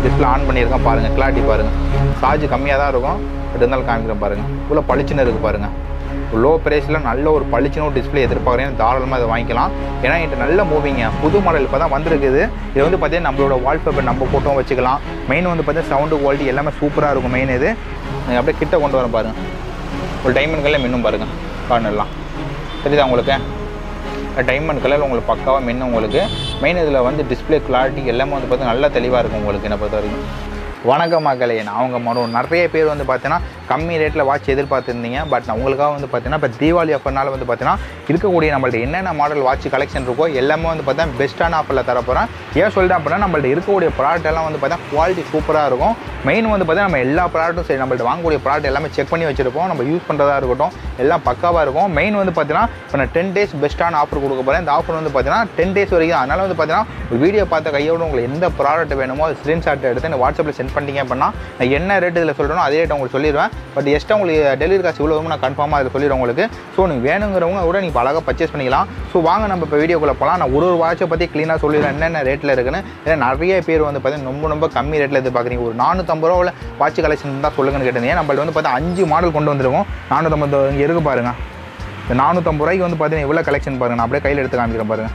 display on பண்ணியிருக்கேன் பாருங்கள் clarity பாருங்கள் சார்ஜ் கம்மியாக தான் இருக்கும் பட் இருந்தாலும் காமிக்கிறேன் பாருங்கள் இவ்வளோ பளிச்சுன்னு இருக்குது பாருங்கள் லோ ப்ரைஸில் நல்ல ஒரு பளிச்சுன்னு ஒரு டிஸ்பிளே எதிர்பார்க்குறேன் தாராளமாக இதை வாங்கிக்கலாம் ஏன்னா என்கிட்ட நல்ல மூவிங்க புது மாடல் இப்போ தான் வந்திருக்குது இது வந்து பார்த்தீங்கன்னா நம்மளோட வால்பேப்பர் நம்ம ஃபோட்டோவும் வச்சுக்கலாம் மெயின் வந்து பார்த்தீங்கன்னா சவுண்டு குவாலிட்டி எல்லாமே சூப்பராக இருக்கும் மெயின் இது நீங்கள் அப்படியே கிட்ட கொண்டு வரேன் பாருங்கள் ஒரு டைமண்ட் கலர் மின்னும் பாருங்கள் கார்னர்லாம் தெரியுதா உங்களுக்கு டைமண்ட் கலர் உங்களுக்கு பக்காவாக மின்னும் உங்களுக்கு மெயின் இதில் வந்து டிஸ்பிளே கிளாரிட்டி எல்லாமே வந்து பார்த்தீங்கன்னா நல்லா தெளிவாக இருக்கும் உங்களுக்கு என்ன பொறுத்த வரைக்கும் வணக்கம் மக்களே நான் அவங்க மனம் நிறைய பேர் வந்து பார்த்தீங்கன்னா கம்மி ரேட்டில் வாட்ச் எதிர்பார்த்துருந்தீங்க பட் நான் உங்களுக்காக வந்து பார்த்தீங்கன்னா இப்போ தீபாவளி ஆஃபர்னால வந்து பார்த்தீங்கன்னா இருக்கக்கூடிய நம்மள்ட்ட என்னென்ன மாடல் வாட்ச் கலெக்ஷன் இருக்கோ எல்லாமே வந்து பார்த்தீங்கன்னா பெஸ்ட்டான ஆஃபரில் தரப்போகிறேன் ஏன் சொல்லிட்டேன் அப்படின்னா நம்மள்ட்ட இருக்கக்கூடிய ப்ராடக்ட் எல்லாம் வந்து பார்த்தீங்கன்னா குவாலிட்டி சூப்பராக இருக்கும் மெயின் வந்து பார்த்தீங்கன்னா நம்ம எல்லா ப்ராடக்ட்டும் சரி நம்மள்ட்ட வாங்கக்கூடிய ப்ராடக்ட் எல்லாமே செக் பண்ணி வச்சிருப்போம் நம்ம யூஸ் பண்ணுறதா இருக்கட்டும் எல்லாம் பக்காவாக இருக்கும் மெயின் வந்து பார்த்தீங்கன்னா இப்போ நான் டென் டேஸ் பெஸ்ட்டான ஆஃபர் கொடுக்க போகிறேன் இந்த ஆஃபர் வந்து பார்த்தீங்கன்னா டென் டேஸ் வரைக்கும் அதனால் வந்து பார்த்தீங்கன்னா ஒரு வீடியோ பார்த்த கையோட உங்களுக்கு எந்த ப்ராடக்ட் வேணுமோ அது ஸ்க்ரீன்ஷாட் எடுத்து எனக்கு வாட்ஸ்அப்பில் சென்ட் பண்ணிட்டீங்க அப்படின்னா நான் என்ன ரேட் இதில் சொல்கிறேனோ அதே ரேட் உங்களுக்கு சொல்லிடுவேன் பட் எக்ஸ்ட்ரா உங்களுக்கு டெலிவரி காசு இவ்வளோ வருமோ நான் கன்ஃபார்மாக அதில் சொல்லிடுவேன் உங்களுக்கு ஸோ நீங்கள் வேணுங்கிறவங்க கூட நீங்கள் அழகாக பர்ச்சேஸ் பண்ணிக்கலாம் ஸோ வாங்க நம்ம இப்போ வீடியோக்குள்ளே போகலாம் நான் ஒரு ஒரு வாட்சை பற்றி க்ளீனாக சொல்லிடுறேன் என்னென்ன ரேட்டில் இருக்குன்னு ஏன்னா நிறைய பேர் வந்து பார்த்தீங்கன்னா ரொம்ப ரொம்ப கம்மி ரேட்டில் எதிர்பார்க்குறீங்க ஒரு நானூற்றம்பது ரூபாவில் வாட்ச் கலெக்ஷன் தான் சொல்லுங்கன்னு கேட்டீங்க நம்மள்ட்ட வந்து பார்த்தா அஞ்சு மாடல் கொண்டு வந்திருக்கோம் நானூற்றம்பது இங்கே இருக்கு பாருங்க இந்த நானூற்றம்பது ரூபாய்க்கு வந்து பார்த்தீங்கன்னா எவ்வளோ கலெக்ஷன் பாருங்க நான் அப்படியே கையில் எடுத்து காமிக்கிறேன் பாருங்க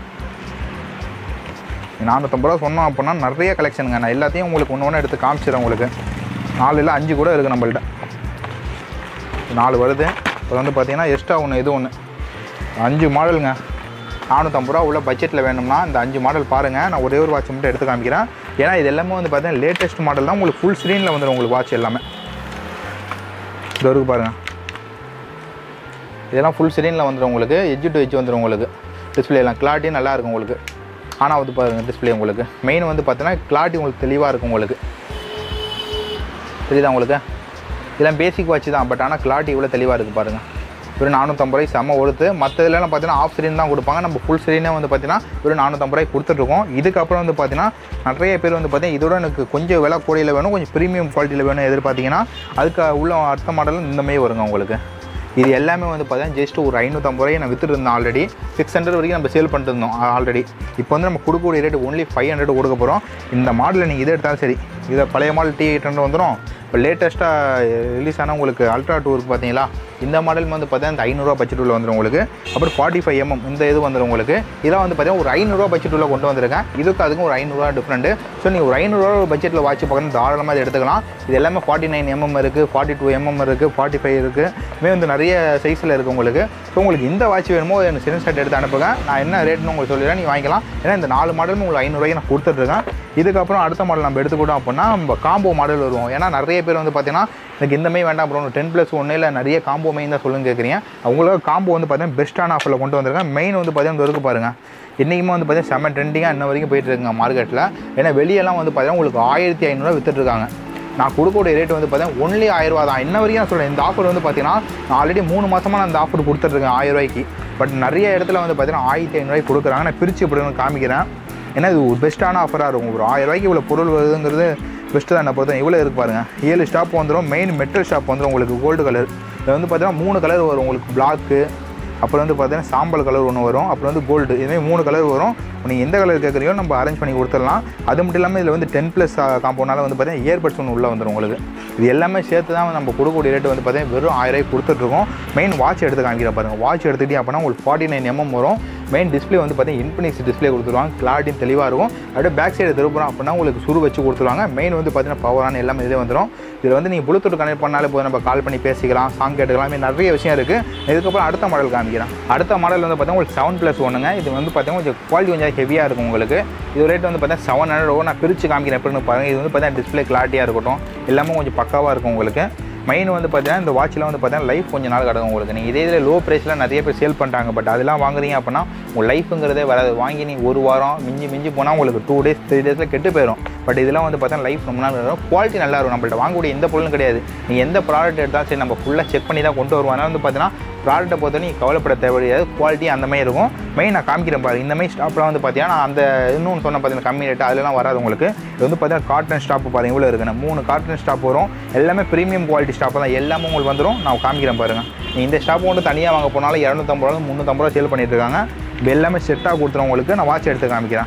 நானூற்றம்பது ரூபா சொன்னோம் அப்படின்னா நிறைய கலெக்ஷனுங்க நான் எல்லாத்தையும் உங்களுக்கு ஒன்று ஒன்று எடுத்து காமிச்சிடுறேன் உங்களுக்கு நாலு இல்லை அஞ்சு கூட இருக்குது நம்மள்ட்ட நாலு வருது இப்போ வந்து பார்த்தீங்கன்னா எக்ஸ்ட்ரா ஒன்று இது ஒன்று அஞ்சு மாடலுங்க நானூற்றம்பது ரூபா உள்ள பட்ஜெட்டில் வேணும்னா இந்த அஞ்சு மாடல் பாருங்கள் நான் ஒரே ஒரு வாட்ச் மட்டும் எடுத்து காமிக்கிறேன் ஏன்னா இது எல்லாமே வந்து பார்த்தீங்கன்னா லேட்டஸ்ட் மாடல் தான் உங்களுக்கு ஃபுல் ஸ்க்ரீனில் வந்துடும் உங்களுக்கு வாட்ச் எல்லாமே இது வரைக்கும் பாருங்கள் இதெல்லாம் ஃபுல் ஸ்க்ரீனில் வந்துடும் உங்களுக்கு எஜ்ஜு டு எஜ்ஜு வந்துடும் உங்களுக்கு டிஸ்பிளே எல்லாம் கிளாரிட்டியும் நல்லா இருக்கும் உங்களுக்கு ஆனால் வந்து பாருங்கள் டிஸ்பிளே உங்களுக்கு மெயின் வந்து பார்த்தீங்கன்னா கிளாரிட்டி உங்களுக்கு தெளிவாக இருக்கும் உங்களுக்கு தெரியுதா உங்களுக்கு இதெல்லாம் பேசிக் வாட்ச் தான் பட் ஆனால் கிளாரிட்டி இவ்வளோ தெளிவாக இருக்குது பாருங்கள் வெறும் நானூற்றம்பது ரூபாய் செம்ம ஒருத்து மற்ற இதெல்லாம் பார்த்தீங்கன்னா ஆஃப் ஸ்க்ரீன் தான் கொடுப்பாங்க நம்ம ஃபுல் ஸ்க்ரீனே வந்து பார்த்தீங்கன்னா வெறும் நானூற்றம்பது ரூபாய் கொடுத்துட்ருக்கோம் இதுக்கப்புறம் வந்து பார்த்தீங்கன்னா நிறைய பேர் வந்து பார்த்தீங்கன்னா இதோட எனக்கு கொஞ்சம் விலை கூடையில் வேணும் கொஞ்சம் ப்ரீமியம் குவாலிட்டியில் வேணும் எதிர்பார்த்தீங்கன்னா அதுக்கு உள்ள அடுத்த மாடலும் இந்த மாதிரி வருங்க உங்களுக்கு இது எல்லாமே வந்து பார்த்தீங்கன்னா ஜஸ்ட் ஒரு ஐநூற்றம்பது ரூபாய் நான் வித்துட்டு இருந்தோம் ஆல்ரெடி சிக்ஸ் ஹண்ட்ரட் வரைக்கும் நம்ம சேல் பண்ணிட்டு இருந்தோம் ஆல்ரெடி இப்போ வந்து நம்ம கொடுக்கக்கூடிய ரேட் ஒன்லி ஃபைவ் ஹண்ட்ரட் கொடுக்க போகிறோம் இந்த மாடலில் நீங்கள் இதை எடுத்தாலும் சரி இதை பழைய மாடல் டி எயிட் ஹண்ட்ரட் வந்துடும் இப்போ லேட்டஸ்ட்டாக ரிலீஸ் ஆன உங்களுக்கு அல்ட்ரா டூருக்கு பார்த்தீங்களா இந்த மாடல் வந்து பார்த்தீங்கன்னா இந்த ஐநூறுரூவா பட்ஜெட் உள்ள வந்துடும் உங்களுக்கு அப்புறம் ஃபார்ட்டி ஃபைவ் எம்எம் இந்த இது வந்துடும் உங்களுக்கு இதெல்லாம் வந்து பார்த்தீங்கன்னா ஒரு ஐநூறுரூவா பட்ஜெட் உள்ள கொண்டு வந்திருக்கேன் இதுக்கு அதுக்கும் ஒரு ஐநூறுரூவா டிஃப்ரெண்ட் ஸோ நீங்கள் ஒரு ஐநூறுரூவா பட்ஜெட்டில் வாட்ச் பார்க்கணும் தாராளமாக இதை எடுத்துக்கலாம் இது எல்லாமே ஃபார்ட்டி நைன் எம்எம் இருக்குது ஃபார்ட்டி டூ எம்எம் இருக்குது ஃபார்ட்டி ஃபைவ் இருக்குது இதுமாதிரி வந்து நிறைய சைஸில் இருக்குது உங்களுக்கு ஸோ உங்களுக்கு இந்த வாட்ச் வேணுமோ எனக்கு சின்ன ஷர்ட் எடுத்து அனுப்புங்க நான் என்ன ரேட்னு உங்களுக்கு சொல்லிடுறேன் நீங்கள் வாங்கிக்கலாம் ஏன்னா இந்த நாலு மாடலும் உங்களுக்கு ஐநூறுரூவாய்க்கு நான் கொடுத்துட்ருக்கேன் இதுக்கப்புறம் அடுத்த மாடல் நம்ம எடுத்துக்கிட்டோம் அப்படின்னா நம்ம காம்போ மாடல் வருவோம் ஏன்னா நிறைய பேர் வந்து பார்த்தீங்கன்னா எனக்கு இந்த மாதிரி வேண்டாம் அப்புறம் டென் ப்ளஸ் ஒன்று இல்லை நிறைய காம்போ மெயின் தான் சொல்லுங்க கேட்குறீங்க அவங்களுக்கு காம்போ வந்து பார்த்தீங்கன்னா பெஸ்ட்டான ஆஃபரில் கொண்டு வந்திருக்கேன் மெயின் வந்து பார்த்தீங்கன்னா இருக்கு பாருங்கள் இன்றைக்குமே வந்து பார்த்தீங்கன்னா செம்ம ட்ரெண்டிங்காக இன்ன வரைக்கும் போயிட்டு இருக்குங்க மார்க்கெட்டில் ஏன்னா வெளியெல்லாம் வந்து பார்த்தீங்கன்னா உங்களுக்கு ஆயிரத்தி ஐநூறுரூவா வித்துட்ருக்காங்க நான் கொடுக்கக்கூடிய ரேட் வந்து பார்த்தீங்கன்னா ஒன்லி ஆயிரரூவா தான் இன்ன வரைக்கும் நான் சொல்கிறேன் இந்த ஆஃபர் வந்து பார்த்தீங்கன்னா நான் ஆல்ரெடி மூணு மாதமாக நான் இந்த ஆஃபர் கொடுத்துட்ருக்கேன் ஆயிரம் ரூபாய்க்கு பட் நிறைய இடத்துல வந்து பார்த்தீங்கன்னா ஆயிரத்தி ஐநூறுரூவாய்க்கு கொடுக்குறாங்க நான் பிரித்து இப்படி ஒன்று காமிக்கிறேன் ஏன்னா இது ஒரு பெஸ்ட்டான ஆஃபராக இருக்கும் ஒரு ஆயிரம் ரூபாய்க்கு இவ்வளோ பொருள் வருதுங்கிறது பெஸ்ட்டு தான் என்ன பொறுத்த இவ்வளோ இருக்கு பாருங்க ஏழு ஸ்டாப் வந்துடும் மெயின் மெட்டல் ஷாப் வந்துடும் உங்களுக்கு கோல்டு கலர் இது வந்து பார்த்தீங்கன்னா மூணு கலர் வரும் உங்களுக்கு பிளாக்கு அப்புறம் வந்து பார்த்தீங்கன்னா சாம்பல் கலர் ஒன்று வரும் அப்புறம் வந்து கோல்டு இதுமாதிரி மூணு கலர் வரும் நீங்கள் எந்த கலர் கேட்குறீங்களோ நம்ம அரேஞ்ச் பண்ணி கொடுத்துடலாம் அது மட்டும் இல்லாமல் இதில் வந்து டென் ப்ளஸ் காம்பவுண்டால் வந்து பார்த்தீங்கன்னா இயர்பட்ஸ் ஒன்று உள்ளே வந்துடும் உங்களுக்கு இது எல்லாமே சேர்த்து தான் நம்ம கொடுக்கக்கூடிய ரேட் வந்து பார்த்தீங்கன்னா வெறும் ஆயிரம் கொடுத்துட்ருக்கோம் மெயின் வாட்ச் எடுத்து காமிக்கிற பாருங்கள் வாட்ச் எடுத்துக்கிட்டே அப்படின்னா உங்களுக்கு ஃபார்ட்டி நைன் எம்எம் வரும் மெயின் டிஸ்பிளே வந்து பார்த்தீங்கன்னா இன்ஃபினிக்ஸ் டிஸ்பிளே கொடுத்துருவாங்க கிளாரிட்டியும் தெளிவாக இருக்கும் அப்படியே பேக் சைடு திருப்புறோம் அப்படின்னா உங்களுக்கு சுரு வச்சு கொடுத்துருவாங்க மெயின் வந்து பார்த்தீங்கன்னா பவரான எல்லாமே இதே வந்துடும் இதில் வந்து நீங்கள் ப்ளூடூத் கனெக்ட் பண்ணாலே போதும் நம்ம கால் பண்ணி பேசிக்கலாம் சாங் கேட்டுக்கலாம் இது நிறைய விஷயம் இருக்குது இதுக்கப்புறம் அடுத்த மாடல் காமிக்கிறேன் அடுத்த மாடல் வந்து பார்த்தீங்கன்னா உங்களுக்கு செவன் ப்ளஸ் ஒன்றுங்க இது வந்து பார்த்தீங்கன்னா கொஞ்சம் குவாலிட்டி கொஞ்சம் ஹெவியாக இருக்கும் உங்களுக்கு இது ரேட் வந்து பார்த்தீங்கன்னா செவன் ஹண்ட்ரட் நான் பிரித்து காமிக்கிறேன் எப்படின்னு பாருங்கள் இது வந்து பார்த்தீங்கன்னா டிஸ்பிளே கிளாரிட்டியாக இருக்கட்டும் எல்லாமே கொஞ்சம் பக்காவாக இருக்கும் உங்களுக்கு மெயின் வந்து பார்த்தீங்கன்னா இந்த வாட்சில் வந்து பார்த்தீங்கன்னா லைஃப் கொஞ்சம் நாள் கிடக்கும் உங்களுக்கு நீங்கள் இதே இதில் லோ ப்ரைஸில் நிறைய பேர் சேல் பண்ணுறாங்க பட் அதெல்லாம் வாங்குறீங்க அப்படின்னா உங்கள் லைஃபுங்கிறதே வராது வாங்கி நீங்கள் ஒரு வாரம் மிஞ்சி மிஞ்சி போனால் உங்களுக்கு டூ டேஸ் த்ரீ டேஸில் கெட்டு போயிடும் பட் இதெல்லாம் வந்து பார்த்தீங்கன்னா லைஃப் ரொம்ப நாள் வரும் குவாலிட்டி நல்லா இருக்கும் நம்மள்ட்ட வாங்கக்கூடிய எந்த பொருளும் கிடையாது நீங்கள் எந்த ப்ராடக்ட் எடுத்தாலும் சரி நம்ம ஃபுல்லாக செக் பண்ணி தான் கொண்டு வருவோம் அதனால் வந்து பார்த்தீங்கன்னா ப்ராடக்ட்டை பொறுத்த நீங்கள் கவலைப்பட தேவையாது குவாலிட்டி அந்த மாதிரி இருக்கும் மெயின் நான் காமிக்கிறேன் பாருங்க இந்த மாதிரி ஸ்டாப்லாம் வந்து பார்த்தீங்கன்னா நான் அந்த இன்னொன்று சொன்ன பார்த்தீங்கன்னா கம்மி ரேட்டு அதெல்லாம் வராது உங்களுக்கு இது வந்து பார்த்தீங்கன்னா காட்டன் ஸ்டாப் பாருங்க இவ்வளோ இருக்குண்ணே மூணு காட்டன் ஸ்டாப் வரும் எல்லாமே ப்ரீமியம் குவாலிட்டி ஸ்டாப் தான் எல்லாமே உங்களுக்கு வந்துடும் நான் காமிக்கிறேன் பாருங்கள் நீங்கள் இந்த ஸ்டாப் மட்டும் தனியாக வாங்க போனாலும் இரநூத்தம்பது ரூபா முந்நூற்றம்பது ரூபா சேல் பண்ணிட்டு இருக்காங்க இது எல்லாமே செட்டாக கொடுத்துரும் உங்களுக்கு நான் வாட்ச் எடுத்து காமிக்கிறேன்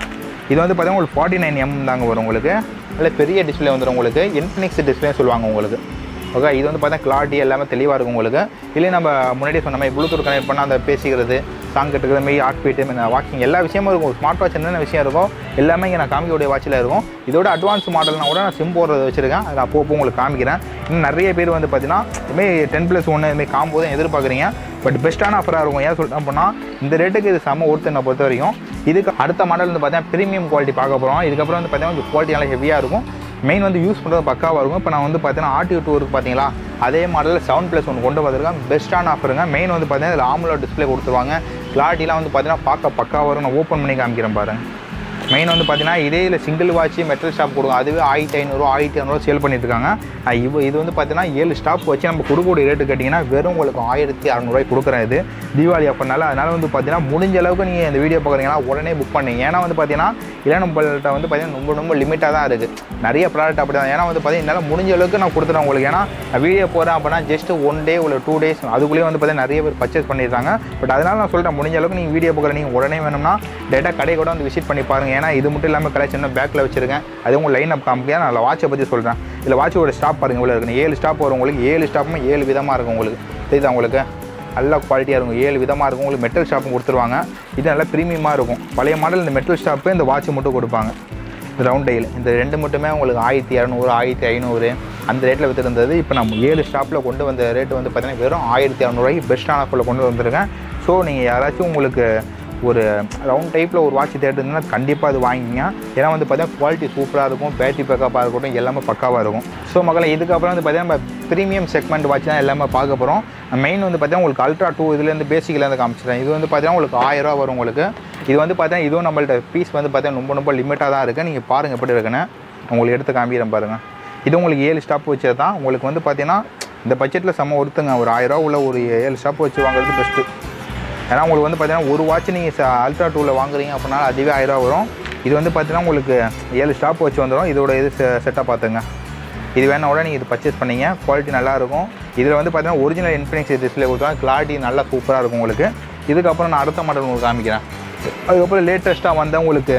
இது வந்து பார்த்தீங்கன்னா உங்களுக்கு ஃபார்ட்டி நைன் எம் தாங்க வரும் உங்களுக்கு நல்ல பெரிய டிஸ்பிளே வந்துடும் உங்களுக்கு இன்ஃபினிக்ஸ் டிஸ்பிளே சொல்லுவாங்க உங்களுக்கு ஓகே இது வந்து பார்த்தா கிளாரிட்டி எல்லாமே தெளிவாக இருக்கும் உங்களுக்கு இல்லை நம்ம முன்னாடியே சொன்ன மாதிரி ப்ளூடூத் கனெக்ட் பண்ணால் அந்த பேசிக்கிறது சாங் கட்டுக்கிறது மாதிரி ஹார்ட் பீட்டு வாக்கிங் எல்லா விஷயமும் இருக்கும் ஒரு ஸ்மார்ட் வாட்ச் என்னென்ன விஷயம் இருக்கும் எல்லாமே இங்கே நான் காமிக்கக்கூடிய வாட்சில் இருக்கும் இதோட அட்வான்ஸ் மாடல்னா கூட நான் சிம் போடுறது வச்சிருக்கேன் அதை அப்போ உங்களுக்கு காமிக்கிறேன் இன்னும் நிறைய பேர் வந்து பார்த்தீங்கன்னா இதுமாரி டென் ப்ளஸ் ஒன்று இதுமாரி காம்போ தான் எதிர்பார்க்குறீங்க பட் பெஸ்ட்டான ஆஃபராக இருக்கும் ஏன் சொல்லிட்டு அப்படின்னா இந்த ரேட்டுக்கு இது செம்ம ஒருத்தர் என்னை பொறுத்த வரைக்கும் இதுக்கு அடுத்த மாடல் வந்து பார்த்தீங்கன்னா ப்ரீமியம் குவாலிட்டி பார்க்க போகிறோம் இதுக்கப்புறம் வந்து பார்த்தீங்கன்னா கொஞ்சம் குவாலிட்டி நல்லா ஹெவியாக இருக்கும் மெயின் வந்து யூஸ் பண்ணுறது பக்காவாக இருக்கும் இப்போ நான் வந்து பார்த்தீங்கன்னா ஆர்டிஓ டூ இருக்குது பார்த்தீங்களா அதே மாடலில் செவன் ப்ளஸ் ஒன்று கொண்டு வந்திருக்கேன் பெஸ்ட்டான ஆஃபருங்க மெயின் வந்து பார்த்தீங்கன்னா இதில் ஆமுலோ டிஸ்பிளே கொடுத்துருவாங்க கிளாரிட்டிலாம் வந்து பார்த்தீங்கன்னா பார்க்க பக்காவாக வரும் நான் ஓப்பன் பண்ணி காமிக்கிறேன் பாருங்க மெயின் வந்து பார்த்தீங்கன்னா இதே இல்லை சிங்கிள் வாட்ச் மெட்டல் ஸ்டாப் கொடுக்கும் அதுவே ஆயிரத்தி ஐநூறுரூவா ஆயிரத்தி இரநூறுவா சேல் பண்ணிட்டு இருக்காங்க நான் இவ இது வந்து பார்த்தீங்கன்னா ஏழு ஸ்டாப் வச்சு நம்ம கொடுக்கக்கூடிய ரேட்டு கேட்டிங்கன்னா வெறும் உங்களுக்கு ஆயிரத்தி அறநூறுவாய்க்கு கொடுக்குறேன் இது தீபாவளி அப்பனால அதனால் வந்து பார்த்தீங்கன்னா முடிஞ்ச அளவுக்கு நீங்கள் இந்த வீடியோ பார்க்குறீங்கன்னா உடனே புக் பண்ணீங்க ஏன்னா வந்து பார்த்தீங்கன்னா இல்லை நம்மள்ட்ட வந்து பார்த்தீங்கன்னா ரொம்ப ரொம்ப லிமிட்டாக தான் இருக்குது நிறைய ப்ராடக்ட் அப்படி தான் ஏன்னா வந்து பார்த்தீங்கன்னா என்னால் முடிஞ்ச அளவுக்கு நான் கொடுத்துறேன் உங்களுக்கு ஏன்னா நான் வீடியோ போகிறேன் அப்படின்னா ஜஸ்ட் ஒன் டே ஒரு டூ டேஸ் அதுக்குள்ளேயே வந்து பார்த்தீங்கன்னா நிறைய பேர் பர்ச்சேஸ் பண்ணியிருக்காங்க பட் அதனால் நான் சொல்கிறேன் முடிஞ்ச அளவுக்கு நீங்கள் வீடியோ பார்க்குற நீங்கள் உடனே வேணும்னா டேட்டா கடை கூட வந்து விசிட் பண்ணி பாருங்கள் ஏன்னா இது மட்டும் இல்லாமல் கலெக்ஷன் பேக்கில் வச்சிருக்கேன் அது உங்கள் லைன் அப் காமிக்க நான் வாட்சை பற்றி சொல்கிறேன் இதில் வாட்சோட ஸ்டாப் பாருங்கள் இவ்வளோ இருக்குன்னு ஏழு ஸ்டாப் வரும் உங்களுக்கு ஏழு ஸ்டாப்புமே ஏழு விதமாக இருக்கும் உங்களுக்கு தெரியுதா உங்களுக்கு நல்ல குவாலிட்டியாக இருக்கும் ஏழு விதமாக இருக்கும் உங்களுக்கு மெட்டல் ஸ்டாப்பும் கொடுத்துருவாங்க இது நல்லா ப்ரீமியமாக இருக்கும் பழைய மாடல் இந்த மெட்டல் ஸ்டாப்பு இந்த வாட்ச் மட்டும் கொடுப்பாங்க இந்த ரவுண்ட் டைல் இந்த ரெண்டு மட்டுமே உங்களுக்கு ஆயிரத்தி இரநூறு ஆயிரத்தி ஐநூறு அந்த ரேட்டில் விற்றுருந்தது இப்போ நம்ம ஏழு ஸ்டாப்பில் கொண்டு வந்த ரேட்டு வந்து பார்த்தீங்கன்னா வெறும் ஆயிரத்தி இரநூறுவாய்க்கு பெஸ்ட்டான ஆஃபரில் கொண்டு வந்திருக்கேன் ஸோ நீங்கள் யாராச்சும் உங்களுக்கு ஒரு ரவுண்ட் டைப்பில் ஒரு வாட்ச் தேடுறதுன்னா கண்டிப்பாக அது வாங்கிங்க ஏன்னா வந்து பார்த்தீங்கன்னா குவாலிட்டி சூப்பராக இருக்கும் பேட்டரி பேக்கப்பாக இருக்கட்டும் எல்லாமே பக்காவாக இருக்கும் ஸோ மக்களை இதுக்கப்புறம் வந்து பார்த்தீங்கன்னா நம்ம ப்ரீமியம் செக்மெண்ட் வாட்ச் தான் எல்லாமே பார்க்க போகிறோம் மெயின் வந்து பார்த்தீங்கன்னா உங்களுக்கு அல்ட்ரா டூ இதுலேருந்து பேசிக்லேருந்து காமிச்சிட்டேன் இது வந்து பார்த்தீங்கன்னா உங்களுக்கு ஆயிரம் ரூபா வரும் உங்களுக்கு இது வந்து பார்த்தீங்கன்னா இதுவும் நம்மள்ட்ட பீஸ் வந்து பார்த்தீங்கன்னா ரொம்ப ரொம்ப லிமிட்டாக தான் இருக்குது நீங்கள் பாருங்கள் எப்படி இருக்குன்னு உங்களுக்கு எடுத்து காமிக்கிறேன் பாருங்கள் இது உங்களுக்கு ஏழு ஸ்டாப் வச்சது தான் உங்களுக்கு வந்து பார்த்தீங்கன்னா இந்த பட்ஜெட்டில் செம்ம ஒருத்தங்க ஒரு ஆயிரம் ரூபா உள்ள ஒரு ஏழு ஸ்டாப் வச்சு வாங்குறது பெஸ்ட்டு ஏன்னா உங்களுக்கு வந்து பார்த்தீங்கன்னா ஒரு வாட்ச் நீங்கள் அல்ட்ரா டூவில் வாங்குறீங்க அப்படின்னா அதுவே ஆயிரம் வரும் இது வந்து பார்த்தீங்கன்னா உங்களுக்கு ஏழு ஸ்டாப் வச்சு வந்துடும் இதோட இது செட்டாக பார்த்துங்க இது வேணா கூட நீங்கள் இது பர்ச்சேஸ் பண்ணீங்க குவாலிட்டி நல்லாயிருக்கும் இதில் வந்து பார்த்தீங்கன்னா ஒரிஜினல் இன்ஃபினிக்ஸ் டிஸ்பிளே கொடுத்தாங்க கிளாரிட்டி நல்லா சூப்பராக இருக்கும் உங்களுக்கு இதுக்கப்புறம் நான் அடுத்த மாடல் உங்களுக்கு காமிக்கிறேன் அதுக்கப்புறம் லேட்டஸ்ட்டாக வந்த உங்களுக்கு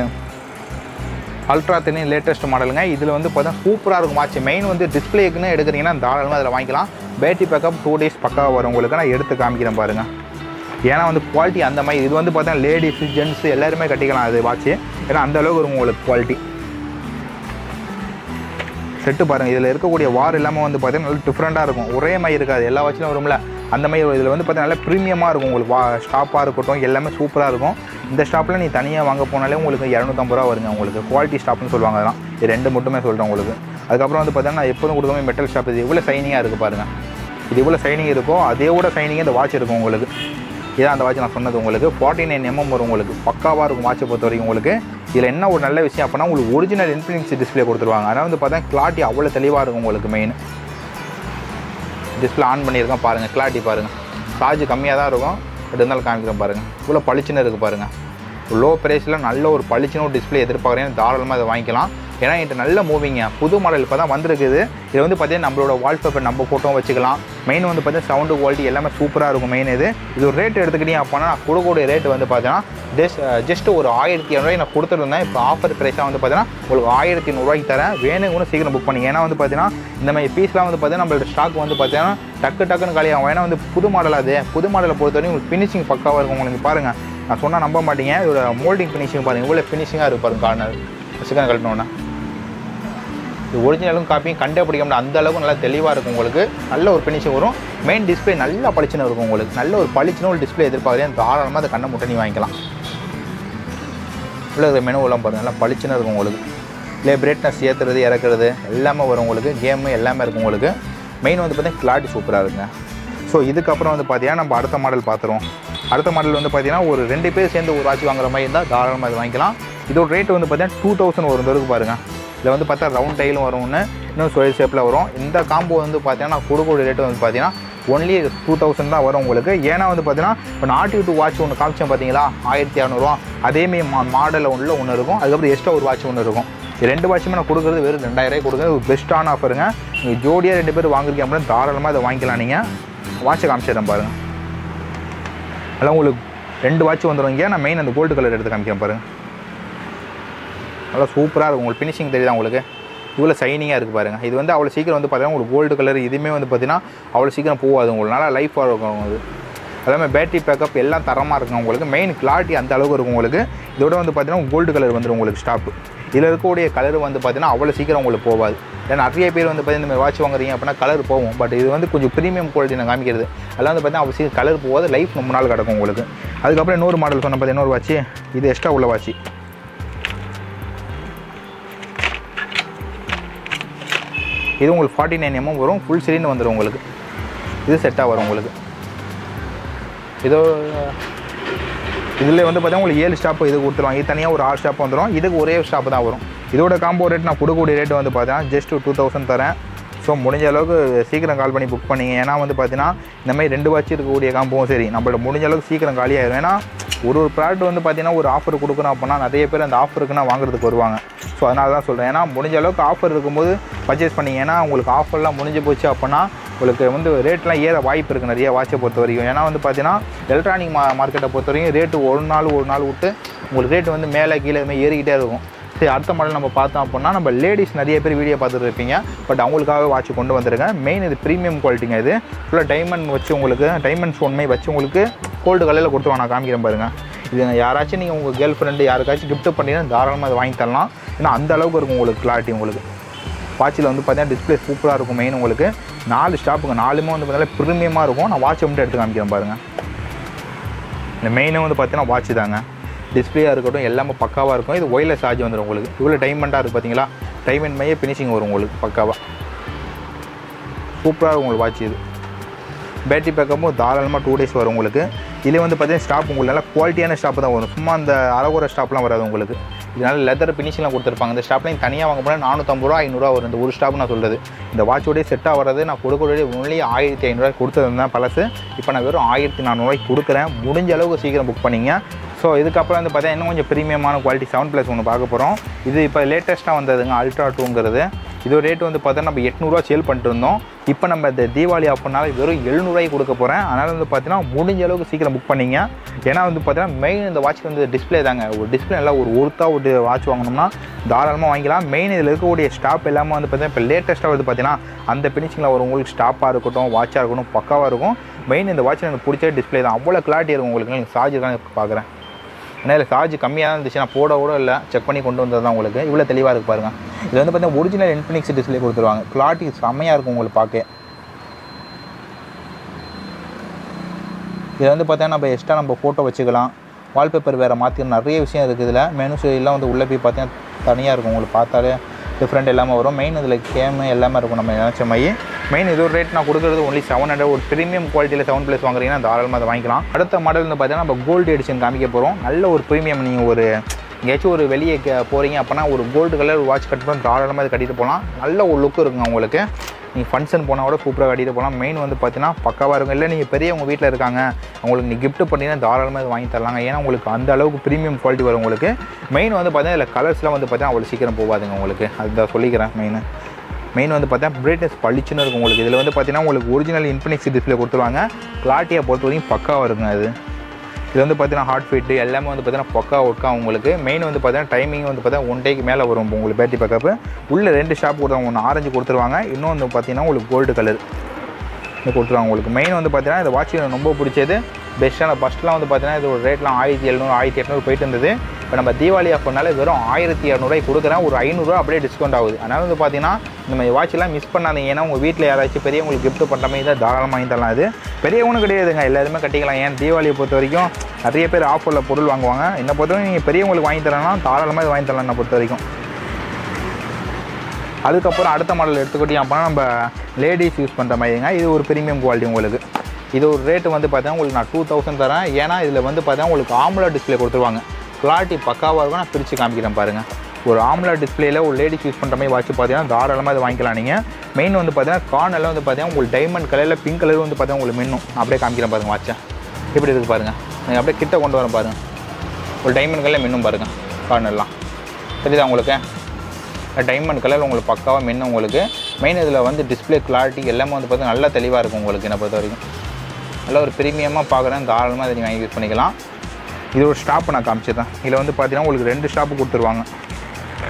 அல்ட்ரா த்ரீ லேட்டஸ்ட் மாடலுங்க இதில் வந்து பார்த்தீங்கன்னா சூப்பராக இருக்கும் வாட்ச் மெயின் வந்து டிஸ்பிளேக்குன்னு எடுக்கிறீங்கன்னா தாராளமாக அதில் வாங்கிக்கலாம் பேட்டரி பேக்கப் டூ டேஸ் பக்காவாக வரும் உங்களுக்கு நான் எடுத்து காமிக்கிறேன் பாருங்கள் ஏன்னா வந்து குவாலிட்டி அந்த மாதிரி இது வந்து பார்த்தீங்கன்னா லேடிஸ் ஜென்ஸ் எல்லாருமே கட்டிக்கலாம் அது வாட்ச் ஏன்னா அந்த அளவுக்கு இருக்கும் உங்களுக்கு குவாலிட்டி செட்டு பாருங்கள் இதில் இருக்கக்கூடிய வார் எல்லாமே வந்து பார்த்தீங்கன்னா நல்லா டிஃப்ரெண்ட்டாக இருக்கும் ஒரே மாதிரி இருக்காது எல்லா வாட்சிலும் வரும்ல அந்த மாதிரி இதில் வந்து பார்த்தீங்கன்னா நல்லா ப்ரீமியமாக இருக்கும் உங்களுக்கு வா ஸ்டாப்பாக இருக்கட்டும் எல்லாமே சூப்பராக இருக்கும் இந்த ஸ்டாப்பில் நீ தனியாக வாங்க போனாலே உங்களுக்கு இரநூத்தம்பது ரூபா வருங்க உங்களுக்கு குவாலிட்டி ஸ்டாப்னு சொல்லுவாங்க அதெல்லாம் இது ரெண்டு மட்டுமே சொல்கிறேன் உங்களுக்கு அதுக்கப்புறம் வந்து பார்த்தீங்கன்னா நான் எப்போதும் கொடுக்குமே மெட்டல் ஸ்டாப் இது இவ்வளோ சைனிங்காக இருக்குது பாருங்கள் இது இவ்வளோ சைனிங் இருக்கோ அதே கூட சைனிங் இந்த வாட்ச் இருக்கும் உங்களுக்கு இதான் அந்த வாட்ச் நான் சொன்னது உங்களுக்கு ஃபார்ட்டி நைன் எம்எம் வரும் உங்களுக்கு பக்காவாக இருக்கும் வாட்சை பொறுத்த வரைக்கும் உங்களுக்கு இதில் என்ன ஒரு நல்ல விஷயம் அப்படின்னா உங்களுக்கு ஒரிஜினல் இன்ஃபினிக்ஸ் டிஸ்பிளே கொடுத்துருவாங்க அதனால் வந்து பார்த்தா கிளாரிட்டி அவ்வளோ தெளிவாக இருக்கும் உங்களுக்கு மெயின் டிஸ்பிளே ஆன் பண்ணியிருக்கேன் பாருங்கள் கிளாரிட்டி பாருங்கள் சார்ஜ் கம்மியாக தான் இருக்கும் பட் இருந்தாலும் காமிக்கிறேன் பாருங்கள் இவ்வளோ பளிச்சுன்னு இருக்குது பாருங்கள் லோ ப்ரைஸில் நல்ல ஒரு பளிச்சுன்னு ஒரு டிஸ்பிளே எதிர்பார்க்குறேன் தாராளமாக அதை வாங்கிக்கலாம் ஏன்னா என்கிட்ட நல்ல மூவிங்க புது மாடல் இப்போ தான் வந்திருக்குது இது வந்து பார்த்தீங்கன்னா நம்மளோட வால்பேப்பர் நம்ம ஃபோட்டோ வச்சுக்கலாம் மெயின் வந்து பார்த்தீங்கன்னா சவுண்டு குவாலிட்டி எல்லாமே சூப்பராக இருக்கும் மெயின் இது இது ஒரு ரேட் எடுத்துக்கிட்டீங்க அப்படின்னா நான் கொடுக்கக்கூடிய ரேட் வந்து பார்த்தீங்கன்னா ஜஸ்ட் ஜஸ்ட் ஒரு ஆயிரத்தி இரநூறுவாய்க்கு நான் கொடுத்துருந்தேன் இப்போ ஆஃபர் ப்ரைஸாக வந்து பார்த்தீங்கன்னா உங்களுக்கு ஆயிரத்தி நூறுரூவாய்க்கு தரேன் வேணும் கூட சீக்கிரம் புக் பண்ணிங்க ஏன்னா வந்து பார்த்தீங்கன்னா இந்த மாதிரி பீஸ்லாம் வந்து பார்த்தீங்கன்னா நம்மளோட ஸ்டாக் வந்து பார்த்தீங்கன்னா டக்கு டக்குன்னு காலியாகும் ஏன்னா வந்து புது மாடல் அது புது மாடலை பொறுத்தவரைக்கும் உங்களுக்கு ஃபினிஷிங் பக்காவாக இருக்கும் உங்களுக்கு பாருங்கள் நான் சொன்னால் நம்ப மாட்டீங்க இதோட மோல்டிங் ஃபினிஷிங் பாருங்கள் இவ்வளோ ஃபினிஷிங்காக இருக்கு பாருங்க கார்னர் சிக்கன் கழட்டினோன்னா இது ஒரிஜினலும் காப்பியும் கண்டே பிடிக்க முடியாது அந்த அளவுக்கு நல்லா தெளிவாக இருக்கும் உங்களுக்கு நல்ல ஒரு ஃபினிஷிங் வரும் மெயின் டிஸ்பிளே நல்லா பளிச்சுன்னு இருக்கும் உங்களுக்கு நல்ல ஒரு பளிச்சுன்னு ஒரு டிஸ்பிளே எதிர்பார்க்குறேன் தாராளமாக அதை கண்ணை முட்டை நீ வாங்கிக்கலாம் உள்ள இருக்கிற மெனு எல்லாம் பாருங்கள் நல்லா பளிச்சுன்னு இருக்கும் உங்களுக்கு இல்லை பிரைட்னஸ் ஏற்றுறது இறக்குறது எல்லாமே வரும் உங்களுக்கு கேமு எல்லாமே இருக்கும் உங்களுக்கு மெயின் வந்து பார்த்தீங்கன்னா கிளாரிட்டி சூப்பராக இருக்குங்க ஸோ இதுக்கப்புறம் வந்து பார்த்தீங்கன்னா நம்ம அடுத்த மாடல் பார்த்துருவோம் அடுத்த மாடல் வந்து பார்த்தீங்கன்னா ஒரு ரெண்டு பேர் சேர்ந்து ஒரு வாட்ச் வாங்குற மாதிரி இருந்தால் தாராளமாக இது வாங்கிக்கலாம் இதோட ரேட் வந்து பார்த்தீங்கன்னா டூ தௌசண்ட் வரும் இருக்கு பாருங்கள் இதில் வந்து பார்த்தா ரவுண்ட் டைலும் வரும் ஒன்று இன்னும் சுழல் ஷேப்பில் வரும் இந்த காம்போ வந்து பார்த்தீங்கன்னா கொடுக்கக்கூடிய ரேட் வந்து பார்த்தீங்கன்னா ஒன்லி டூ தௌசண்ட் தான் வரும் உங்களுக்கு ஏன்னா வந்து பார்த்தீங்கன்னா இப்போ நாட்டி டூ வாட்ச் ஒன்று காமிச்சேன் பார்த்தீங்களா ஆயிரத்தி இரநூறுவா அதேமாரி மா மாடலில் உள்ள ஒன்று இருக்கும் அதுக்கப்புறம் எக்ஸ்ட்ரா ஒரு வாட்ச் ஒன்று இருக்கும் இது ரெண்டு வாட்சுமே நான் கொடுக்குறது வெறும் ரெண்டாயிரம் கொடுக்குறது ஒரு பெஸ்ட்டான ஆஃபருங்க நீங்கள் ஜோடியாக ரெண்டு பேர் வாங்குறீங்க அப்படின்னா தாராளமாக இதை வாங்கிக்கலாம் நீங்கள் வாட்சை காமிச்சிடுறேன் பாருங்கள் அதெல்லாம் உங்களுக்கு ரெண்டு வாட்ச் வந்துடும் இங்கே நான் மெயின் அந்த கோல்டு கலர் எடுத்து காமிக்கிறேன் பாருங்கள் நல்லா சூப்பராக இருக்கும் உங்களுக்கு ஃபினிஷிங் தெரியுதா உங்களுக்கு இவ்வளோ சைனிங்காக இருக்குது பாருங்கள் இது வந்து அவ்வளோ சீக்கிரம் வந்து பார்த்தீங்கன்னா உங்களுக்கு கோல்டு கலர் இதுவுமே வந்து பார்த்தீங்கன்னா அவ்வளோ சீக்கிரம் போகாது உங்களுக்கு நல்லா லைஃபாக இருக்கும் அது எல்லாமே பேட்டரி பேக்கப் எல்லாம் தரமாக இருக்கும் உங்களுக்கு மெயின் கிளாரிட்டி அந்த அளவுக்கு இருக்கும் உங்களுக்கு இதோட வந்து பார்த்தீங்கன்னா கோல்டு கலர் வந்துடும் உங்களுக்கு ஸ்டாப்பு இதில் இருக்கக்கூடிய கலர் வந்து பார்த்தீங்கன்னா அவ்வளோ சீக்கிரம் உங்களுக்கு போகாது ஏன்னா நிறைய பேர் வந்து பார்த்தீங்கன்னா இந்த வாட்ச் வாங்குறீங்க அப்படின்னா கலர் போகும் பட் இது வந்து கொஞ்சம் ப்ரீமியம் குவாலிட்டி நான் காமிக்கிறது அதெல்லாம் வந்து பார்த்தீங்கன்னா அவ்வளோ சீக்கிரம் கலர் போகாது லைஃப் ரொம்ப நாள் கிடக்கும் உங்களுக்கு அதுக்கப்புறம் இன்னொரு மாடல் சொன்ன பார்த்தீங்கன்னா இன்னொரு வாட்ச் இது எக்ஸ்ட்ரா உள்ள வாட்ச் இது உங்களுக்கு ஃபார்ட்டி நைன் எம்எம் வரும் ஃபுல் ஸ்க்ரீன் வந்துடும் உங்களுக்கு இது செட்டாக வரும் உங்களுக்கு இதோ இதில் வந்து பார்த்தீங்கன்னா உங்களுக்கு ஏழு ஸ்டாப் இது கொடுத்துருவாங்க இது தனியாக ஒரு ஆறு ஸ்டாப் வந்துடும் இதுக்கு ஒரே ஸ்டாப் தான் வரும் இதோட காம்போ ரேட் நான் கொடுக்கக்கூடிய ரேட் வந்து பார்த்தீங்கன்னா ஜஸ்ட் டூ தௌசண்ட் தரேன் ஸோ முடிஞ்ச அளவுக்கு சீக்கிரம் கால் பண்ணி புக் பண்ணிங்க ஏன்னா வந்து பார்த்தீங்கன்னா இந்த மாதிரி ரெண்டு வாட்ச் இருக்கக்கூடிய காம்போவும் சரி நம்மளோட முடிஞ்ச அளவுக்கு சீக்கிரம் காலியாயிரும் ஏன்னா ஒரு ஒரு ப்ராடக்ட் வந்து பார்த்தீங்கன்னா ஒரு ஆஃபர் கொடுக்கணும் அப்படின்னா நிறைய பேர் அந்த ஆஃபருக்குன்னா வாங்குறதுக்கு வருவாங்க ஸோ அதனால தான் சொல்கிறேன் ஏன்னா முடிஞ்ச அளவுக்கு ஆஃபர் இருக்கும்போது பர்ச்சேஸ் பண்ணிங்க ஏன்னா உங்களுக்கு ஆஃபர்லாம் முடிஞ்சு போச்சு அப்படின்னா உங்களுக்கு வந்து ரேட்லாம் ஏற வாய்ப்பு இருக்குது நிறைய வாட்சை பொறுத்த வரைக்கும் ஏன்னா வந்து பார்த்தீங்கன்னா எலக்ட்ரானிக் மா மார்க்கெட்டை பொறுத்த வரைக்கும் ரேட்டு ஒரு நாள் ஒரு நாள் விட்டு உங்களுக்கு ரேட்டு வந்து மேலே கீழே இதுமாதிரி ஏறிக்கிட்டே இருக்கும் சரி அடுத்த மாடல் நம்ம பார்த்தோம் அப்படின்னா நம்ம லேடிஸ் நிறைய பேர் வீடியோ பார்த்துட்டு இருப்பீங்க பட் அவங்களுக்காக வாட்ச் கொண்டு வந்திருக்கேன் மெயின் இது ப்ரீமியம் குவாலிட்டிங்க இது ஃபுல்லாக டைமண்ட் வச்சு உங்களுக்கு டைமண்ட் ஸ்டோன் மாதிரி வச்சு உங்களுக்கு கோல்டு கலரில் கொடுத்துருவாங்க நான் காமிக்கிறேன் பாருங்கள் இது யாராச்சும் நீங்கள் உங்கள் கேர்ள் ஃப்ரெண்டு யாருக்காச்சும் gift பண்ணிங்கன்னா தாராளமாக அதை வாங்கி தரலாம் ஏன்னா அந்த அளவுக்கு இருக்கும் உங்களுக்கு கிளாரிட்டி உங்களுக்கு வாட்சில் வந்து பார்த்தீங்கன்னா டிஸ்பிளே சூப்பராக இருக்கும் மெயின் உங்களுக்கு நாலு ஸ்டாப்புங்க நாலுமே வந்து பார்த்தீங்கன்னா ப்ரீமியமாக இருக்கும் நான் வாட்சை மட்டும் எடுத்து காமிக்கிறேன் பாருங்கள் இந்த மெயினும் வந்து பார்த்தீங்கன்னா வாட்ச் தாங்க டிஸ்பிளேயாக இருக்கட்டும் எல்லாமே பக்காவாக இருக்கும் இது ஒயர்லெஸ் சார்ஜ் வந்துடும் உங்களுக்கு இவ்வளோ டைமண்டாக இருக்குது பார்த்தீங்களா டைமண்ட் மையே ஃபினிஷிங் வரும் உங்களுக்கு பக்காவாக சூப்பராக இருக்கும் உங்களுக்கு வாட்ச் இது பேட்டரி பேக்கப்பும் தாராளமாக டூ டேஸ் வரும் உங்களுக்கு இதில் வந்து பார்த்தீங்கன்னா ஸ்டாப் உங்களுக்கு நல்லா குவாலிட்டியான ஸ்டாப் தான் வரும் சும்மா அந்த அறகுற ஸ்டாப்லாம் வராது உங்களுக்கு இதனால லெதர் ஃபினிஷிங்லாம் கொடுத்துருப்பாங்க இந்த ஸ்டாப்லையும் தனியாக வாங்க போனால் நானூற்றம்பது ரூபா ஐநூறுரூவா வரும் இந்த ஒரு ஸ்டாப் நான் சொல்கிறது இந்த வாட்சோடய செட்டாக வர்றது நான் கொடுக்கக்கூடிய ஒன்லி ஆயிரத்தி ஐநூறுரூவா கொடுத்துருந்தேன் பழசு இப்போ நான் வெறும் ஆயிரத்தி நானூறுவாய்க்கு கொடுக்குறேன் முடிஞ்ச அளவுக்கு சீக்கிரம் புக் பண்ணிங்க ஸோ இதுக்கப்புறம் வந்து பார்த்தீங்கன்னா இன்னும் கொஞ்சம் ப்ரீமியமான குவாலிட்டி செவன் ப்ளஸ் ஒன்று பார்க்க போகிறோம் இது இப்போ லேட்டஸ்ட்டாக வந்ததுங்க அல்ட்ரா டூங்கிறது இதோட ரேட் வந்து பார்த்தீங்கன்னா நம்ம எட்நூறுவா சேல் பண்ணிட்டு இருந்தோம் இப்போ நம்ம இந்த தீபாவளி ஆஃபர்னால வெறும் எழுநூறுவாய்க்கு கொடுக்க போகிறேன் அதனால் வந்து பார்த்தீங்கன்னா முடிஞ்ச அளவுக்கு சீக்கிரம் புக் பண்ணிங்க ஏன்னா வந்து பார்த்தீங்கன்னா மெயின் இந்த வாட்ச் வந்து டிஸ்பிளே தாங்க ஒரு டிஸ்பிளே நல்லா ஒரு ஒருத்தா ஒரு வாட்ச் வாங்கினோம்னா தாராளமாக வாங்கிக்கலாம் மெயின் இதில் இருக்கக்கூடிய ஸ்டாப் எல்லாமே வந்து பார்த்தீங்கன்னா இப்போ லேட்டஸ்ட்டாக வந்து பார்த்தீங்கன்னா அந்த ஃபினிஷிங்கில் ஒரு உங்களுக்கு ஸ்டாப்பாக இருக்கட்டும் வாட்சாக இருக்கட்டும் பக்காவாக இருக்கும் மெயின் இந்த வாட்ச் எனக்கு பிடிச்ச டிஸ்பிளே தான் அவ்வளோ கிளாரிட்டி இருக்கும் உங்களுக்கு எனக்கு சார்ஜ் தான் பார்க்குறேன் ஏன்னா இதில் சார்ஜ் கம்மியாக தான் இருந்துச்சு நான் போட கூட இல்லை செக் பண்ணி கொண்டு வந்தது தான் உங்களுக்கு இவ்வளோ தெளிவாக இருக்குது பாருங்கள் இது வந்து பார்த்தீங்கன்னா ஒரிஜினல் இன்ஃபினிக்ஸ் டிஸ்பிளே கொடுத்துருவாங்க கிளாரிட்டி செம்மையாக இருக்கும் உங்களுக்கு பார்க்க இதில் வந்து பார்த்தீங்கன்னா நம்ம எக்ஸ்ட்ரா நம்ம ஃபோட்டோ வச்சுக்கலாம் வால்பேப்பர் வேறு மாற்றி நிறைய விஷயம் இருக்குது இதில் மெனு எல்லாம் வந்து உள்ளே போய் பார்த்தீங்கன்னா தனியாக இருக்கும் உங்களுக்கு பார்த்தாலே டிஃப்ரெண்ட் எல்லாமே வரும் மெயின் இதில் கேமு எல்லாமே இருக்கும் நம்ம நினச்ச மாதிரி மெயின் இது ஒரு ரேட் நான் கொடுக்குறது ஒன்லி செவன் ஹண்ட்ரட் ஒரு ப்ரீமியம் குவாலிட்டியில் செவன் ப்ளஸ் வாங்குறீங்கன்னா தாராளமாக அதை வாங்கிக்கலாம் அடுத்த மாடல் வந்து பார்த்தீங்கன்னா நம்ம கோல்டு எடிஷன் காமிக்க போகிறோம் நல்ல ஒரு ப்ரீமியம் நீங்கள் ஒரு எங்கேயாச்சும் ஒரு வெளியே கே- போகிறீங்க அப்படின்னா ஒரு கோல்டு கலர் வாட்ச் கட் பண்ணி தாராளமாக இது கட்டிட்டு போகலாம் நல்ல ஒரு லுக் இருக்குங்க உங்களுக்கு நீங்கள் ஃபங்க்ஷன் போனால் கூட சூப்பராக கட்டிட்டு போகலாம் மெயின் வந்து பார்த்தீங்கன்னா பக்காவாக இருக்கும் இல்லை நீங்கள் பெரிய உங்கள் வீட்டில் இருக்காங்க அவங்களுக்கு நீ gift பண்ணீங்கன்னா தாராளமாக இது வாங்கி தரலாங்க ஏன்னா உங்களுக்கு அந்த அளவுக்கு ப்ரீமியம் குவாலிட்டி வரும் உங்களுக்கு மெயின் வந்து பார்த்தீங்கன்னா இதில் கலர்ஸ்லாம் வந்து பார்த்தீங்கன்னா அவ்வளோ சீக்கிரம் போகாதுங்க உங்களுக்கு அதுதான் சொல்லிக்கிறேன் மெயின் மெயின் வந்து பார்த்தீங்கன்னா பிரைட்னஸ் பளிச்சுன்னு இருக்கும் உங்களுக்கு இதில் வந்து பார்த்தீங்கன்னா உங்களுக்கு ஒரிஜினல் இன்ஃபினிக்ஸ் டிஸ்பிளே கொடுத்துருவாங்க கிளாரிட்டியை பொறுத்த வரைக்கும் பக்காவாக இருக்குங்க அது இது வந்து பார்த்தீங்கன்னா ஹார்ட் ஃபீட்டு எல்லாமே வந்து பார்த்தீங்கன்னா பக்கா ஒர்க்கா உங்களுக்கு மெயின் வந்து பார்த்தீங்கன்னா டைமிங் வந்து பார்த்தீங்கன்னா ஒன் டேக்கு மேலே வரும் உங்களுக்கு பேட்டரி பேக்கப் உள்ள ரெண்டு ஷாப் கொடுத்தாங்க ஒன்று ஆரஞ்சு கொடுத்துருவாங்க இன்னொன்று வந்து பார்த்தீங்கன்னா உங்களுக்கு கோல்டு கலர் இது கொடுத்துருவாங்க உங்களுக்கு மெயின் வந்து பார்த்தீங்கன்னா இந்த வாட்ச் எனக்கு ரொம்ப பிடிச்சது பெஸ்ட்டான ஃபஸ்ட்லாம் வந்து பார்த்தீங்கன்னா இது ஒரு ரேட்லாம் ஆயிரத்தி எழுநூறு ஆயிரத்தி எட்நூறு போயிட்டு இருந்தது இப்போ நம்ம தீபாவளி ஆஃபர்னால வெறும் ஆயிரத்தி இரநூறுவாய்க்கு கொடுக்குறேன் ஒரு ஐநூறுரூவா அப்படியே டிஸ்கவுண்ட் ஆகுது அதனால் வந்து பார்த்தீங்கன்னா இந்த மாதிரி வாட்ச்லாம் மிஸ் பண்ணாதீங்க ஏன்னா உங்கள் வீட்டில் யாராச்சும் பெரியவங்களுக்கு gift பண்ணுற மாதிரி தான் தாராளமாக வாங்கி தரலாம் அது பெரியவனும் கிடையாதுங்க எல்லாருமே கட்டிக்கலாம் ஏன் தீபாவளியை பொறுத்த வரைக்கும் நிறைய பேர் ஆஃபரில் பொருள் வாங்குவாங்க என்னை பொறுத்த வரைக்கும் நீங்கள் பெரியவங்களுக்கு வாங்கி தரேன்னா தாராளமாக இது வாங்கி தரலாம் என்னை பொறுத்த வரைக்கும் அதுக்கப்புறம் அடுத்த மாடல் எடுத்துக்கிட்டோம் அப்படின்னா நம்ம லேடிஸ் யூஸ் பண்ணுற மாதிரிங்க இது ஒரு ப்ரீமியம் குவாலிட்டி உங்களுக்கு இது ஒரு ரேட்டு வந்து பார்த்தீங்கன்னா உங்களுக்கு நான் டூ தௌசண்ட் தரேன் ஏன்னா இதில் வந்து பார்த்தீங்கன்னா உங்களுக்கு ஆம்லா டிஸ்பிளே கொடுத்துருவாங்க கிளாரிட்டி பக்காவாக இருக்கும் நான் பிரித்து காமிக்கிறேன் பாருங்கள் ஒரு ஆம்லா டிஸ்பிளேல ஒரு லேடிஸ் யூஸ் பண்ணுற மாதிரி வாட்ச் பார்த்தீங்கன்னா தாராளமாக இதை வாங்கிக்கலாம் நீங்கள் மெயின் வந்து பார்த்தீங்கன்னா கார்னெல்லாம் வந்து பார்த்தீங்கன்னா உங்களுக்கு டைமண்ட் கலரில் பிங்க் கலர் வந்து பார்த்தீங்கன்னா உங்களுக்கு மின்னும் நான் அப்படியே காமிக்கிறேன் பாருங்கள் வாட்சை எப்படி இருக்குது பாருங்கள் நீங்கள் அப்படியே கிட்ட கொண்டு வரேன் பாருங்கள் ஒரு டைமண்ட் கலரில் மின்னும் பாருங்கள் கார்னர்லாம் தெரியுதா உங்களுக்கு டைமண்ட் கலர் உங்களுக்கு பக்காவாக மென்னு உங்களுக்கு மெயின் இதில் வந்து டிஸ்ப்ளே கிளாரிட்டி எல்லாமே வந்து பார்த்தீங்கன்னா நல்லா தெளிவாக இருக்கும் உங்களுக்கு என்னை பொறுத்த வரைக்கும் நல்ல ஒரு ப்ரீமியமாக பார்க்குறேன் தாராளமாக இதை நீங்கள் வாங்கி யூஸ் பண்ணிக்கலாம் இது ஒரு ஸ்டாப் நான் காமிச்சிடுறேன் இதில் வந்து பார்த்தீங்கன்னா உங்களுக்கு ரெண்டு ஸ்டாப்பு கொடுத்துருவாங்க